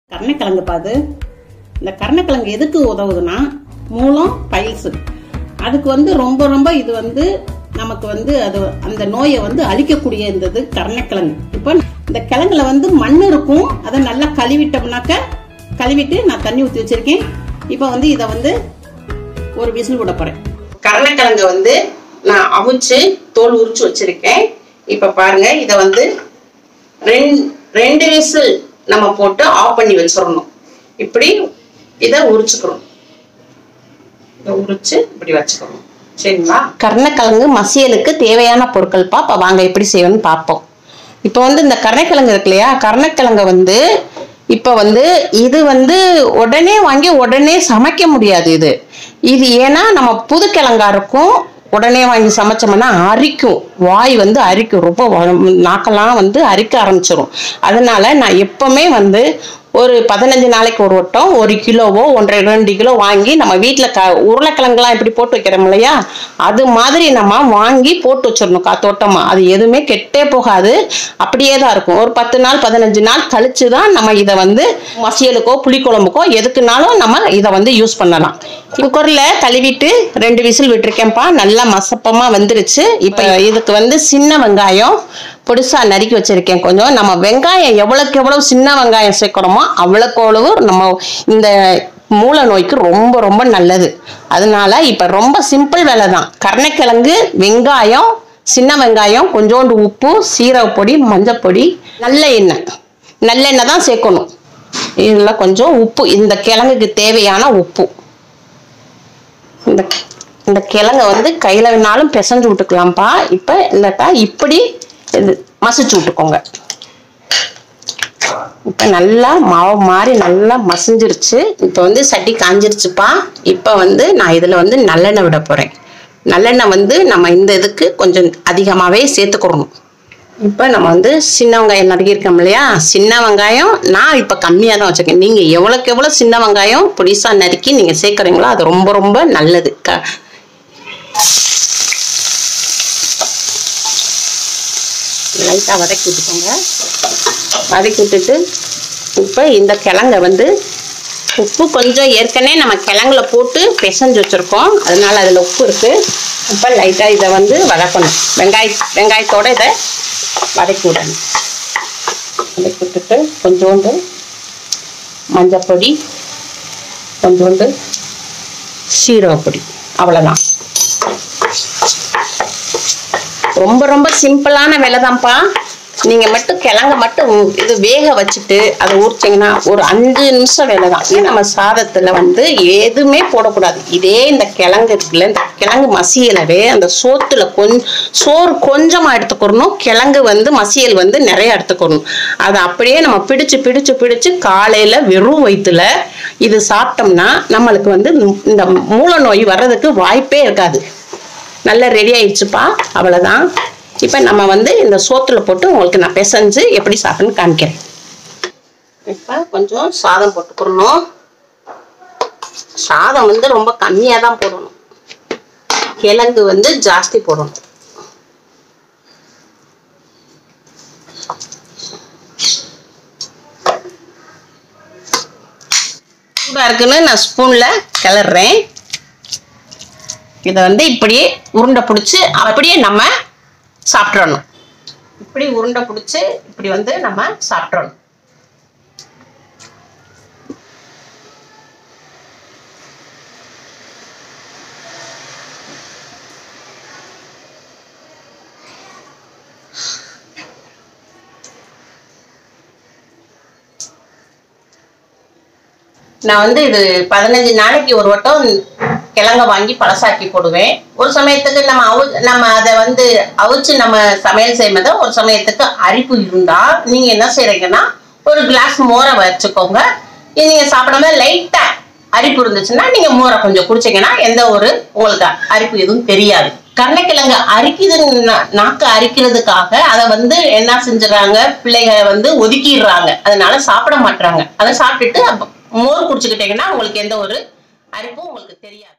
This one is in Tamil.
கருணைக்கிழங்கு பாது இந்த கருணைக்கிழங்கு எதுக்கு உதவுதுன்னா மூலம் பைல்ஸ் அதுக்கு வந்து ரொம்ப ரொம்ப இது வந்து நமக்கு வந்து அது அந்த நோயை வந்து அழிக்கக்கூடிய இருந்தது கருணைக்கிழங்கு இப்போ இந்த கிழங்குல வந்து மண் இருக்கும் அதை நல்லா கழுவிட்டோம்னாக்க கழுவிட்டு நான் தண்ணி ஊற்றி வச்சிருக்கேன் இப்போ வந்து இதை வந்து ஒரு விசில் விட போறேன் கருணைக்கிழங்கு வந்து நான் அவிச்சு தோல் உரிச்சு வச்சிருக்கேன் இப்போ பாருங்க இதை வந்து ரெண்டு ரெண்டு விசில் நம்ம போட்டு ஆஃப் பண்ணி வச்சிடணும் இப்படி இதை உரிச்சுக்கிறோம் இதை உரிச்சு இப்படி வச்சுக்கணும் சரிங்களா கருணைக்கிழங்கு மசியலுக்கு தேவையான பொருட்கள்ப்பா இப்போ வாங்க எப்படி செய்யணும்னு பார்ப்போம் இப்போ வந்து இந்த கருணைக்கிழங்கு இருக்கு இல்லையா கருணைக்கிழங்க வந்து இப்போ வந்து இது வந்து உடனே வாங்கி உடனே சமைக்க முடியாது இது இது ஏன்னா நம்ம புது கிழங்கா இருக்கும் உடனே வாங்கி சமைச்சோம்னா அரிக்கும் வாய் வந்து அரிக்கும் ரொம்ப வ- நாக்கெல்லாம் வந்து அரிக்க ஆரம்பிச்சிரும் அதனால நான் எப்பவுமே வந்து ஒரு பதினஞ்சு நாளைக்கு ஒரு வட்டம் ஒரு கிலோவோ ஒன்றரை ரெண்டு கிலோ வாங்கி நம்ம வீட்டில் க உருளைக்கிழங்குலாம் இப்படி போட்டு வைக்கிறோம் இல்லையா அது மாதிரி நம்ம வாங்கி போட்டு வச்சிடணும் காத்தோட்டமா அது எதுவுமே கெட்டே போகாது அப்படியே தான் இருக்கும் ஒரு பத்து நாள் பதினஞ்சு நாள் கழிச்சு தான் நம்ம இதை வந்து மசியலுக்கோ புளிக்குழம்புக்கோ எதுக்குனாலும் நம்ம இதை வந்து யூஸ் பண்ணலாம் குக்கரில் கழுவிட்டு ரெண்டு விசில் விட்டுருக்கேன்ப்பா நல்லா மசப்பமாக வந்துருச்சு இப்போ இதுக்கு வந்து சின்ன வெங்காயம் பொடிசா நறுக்கி வச்சிருக்கேன் கொஞ்சம் நம்ம வெங்காயம் எவ்வளவுக்கு எவ்வளவு சின்ன வெங்காயம் சேர்க்கிறோமோ அவ்வளோக்கு அவ்வளவு நம்ம இந்த மூல நோய்க்கு ரொம்ப ரொம்ப நல்லது அதனால இப்போ ரொம்ப சிம்பிள் வேலை தான் கருணைக்கிழங்கு வெங்காயம் சின்ன வெங்காயம் கொஞ்சோண்டு உப்பு சீரகப்பொடி மஞ்சப்பொடி நல்ல எண்ணெய் நல்லெண்ணெய் தான் சேர்க்கணும் இதில் கொஞ்சம் உப்பு இந்த கிழங்குக்கு தேவையான உப்பு இந்த இந்த கிழங்க வந்து கையில் வேணாலும் பிசைஞ்சு விட்டுக்கலாம்ப்பா இப்போ இல்லாட்டா இப்படி இது மசிச்சு விட்டுக்கோங்க இப்போ நல்லா மாவு மாதிரி நல்லா மசிஞ்சிருச்சு இப்போ வந்து சட்டி காஞ்சிருச்சுப்பா இப்போ வந்து நான் இதில் வந்து நல்லெண்ணெய் விட போகிறேன் நல்லெண்ணெய் வந்து நம்ம இந்த இதுக்கு கொஞ்சம் அதிகமாகவே சேர்த்துக்கிறணும் இப்போ நம்ம வந்து சின்ன வெங்காயம் நறுக்கியிருக்கோம் இல்லையா சின்ன வெங்காயம் நான் இப்போ கம்மியாக தான் வச்சுருக்கேன் நீங்கள் எவ்வளோக்கு எவ்வளோ சின்ன வெங்காயம் பொடிசாக நறுக்கி நீங்கள் சேர்க்குறீங்களோ அது ரொம்ப ரொம்ப நல்லது க லைட்டாக வதக்கி விட்டுக்கோங்க வதக்கி விட்டுட்டு இப்போ இந்த கிழங்க வந்து உப்பு கொஞ்சம் ஏற்கனவே நம்ம கிழங்குல போட்டு பிசைஞ்சு வச்சுருக்கோம் அதனால அதில் உப்பு இருக்குது இப்போ லைட்டாக இதை வந்து வதக்கணும் வெங்காய வெங்காயத்தோட இதை வதக்கி விடணும் வதக்கி விட்டுட்டு கொஞ்சோண்டு மஞ்சப்பொடி கொஞ்சோண்டு சீரகப்பொடி அவ்வளோதான் ரொம்ப ரொம்ப சிம்பிளான வேலை தான்ப்பா நீங்கள் மட்டும் கிழங்க மட்டும் உ- இது வேக வச்சுட்டு அதை ஊறிச்சிங்கன்னா ஒரு அஞ்சு நிமிஷம் வேலை தான் இது நம்ம சாதத்தில் வந்து எதுவுமே போடக்கூடாது இதே இந்த கிழங்கு இருக்குல்ல இந்த கிழங்கு மசியலவே அந்த சோத்துல கொஞ்ச சோறு கொஞ்சமாக எடுத்துக்கிறணும் கிழங்கு வந்து மசியல் வந்து நிறைய எடுத்துக்கிறணும் அதை அப்படியே நம்ம பிடிச்சு பிடிச்சு பிடிச்சு காலையில் வெறும் வயிற்றுல இது சாப்பிட்டோம்னா நம்மளுக்கு வந்து இந்த மூல நோய் வர்றதுக்கு வாய்ப்பே இருக்காது நல்லா ரெடி ஆயிடுச்சுப்பா அவ்வளோதான் இப்போ நம்ம வந்து இந்த சோத்துல போட்டு உங்களுக்கு நான் பிசைஞ்சு எப்படி சாப்பிட்ணுன்னு காமிக்கிறேன் இப்போ கொஞ்சம் சாதம் போட்டுக்கிறணும் சாதம் வந்து ரொம்ப கம்மியாக தான் போடணும் கிழங்கு வந்து ஜாஸ்தி போடணும் சூடாக இருக்குன்னு நான் ஸ்பூனில் கிளறேன் இதை வந்து இப்படியே உருண்டை பிடிச்சி அப்படியே நம்ம சாப்பிட்றணும் இப்படி உருண்டை பிடிச்சி இப்படி வந்து நம்ம சாப்பிட்றணும் நான் வந்து இது பதினஞ்சு நாளைக்கு ஒரு வட்டம் கிழங்க வாங்கி பழசாக்கி போடுவேன் ஒரு சமயத்துக்கு நம்ம அவு நம்ம அதை வந்து அவிச்சு நம்ம சமையல் செய்யும்போது ஒரு சமயத்துக்கு அரிப்பு இருந்தா நீங்க என்ன செய்றீங்கன்னா ஒரு கிளாஸ் மோரை வச்சுக்கோங்க இது நீங்க சாப்பிடும்போது லைட்டா அரிப்பு இருந்துச்சுன்னா நீங்க மோரை கொஞ்சம் குடிச்சீங்கன்னா எந்த ஒரு உங்களுக்கு அரிப்பு எதுவும் தெரியாது கருணைக்கிழங்கு அரிக்குது நாக்கு அரிக்கிறதுக்காக அதை வந்து என்ன செஞ்சுறாங்க பிள்ளைங்க வந்து ஒதுக்கிடுறாங்க அதனால சாப்பிட மாட்றாங்க அதை சாப்பிட்டுட்டு அப்ப மோர் குடிச்சுக்கிட்டீங்கன்னா உங்களுக்கு எந்த ஒரு அரிப்பும் உங்களுக்கு தெரியாது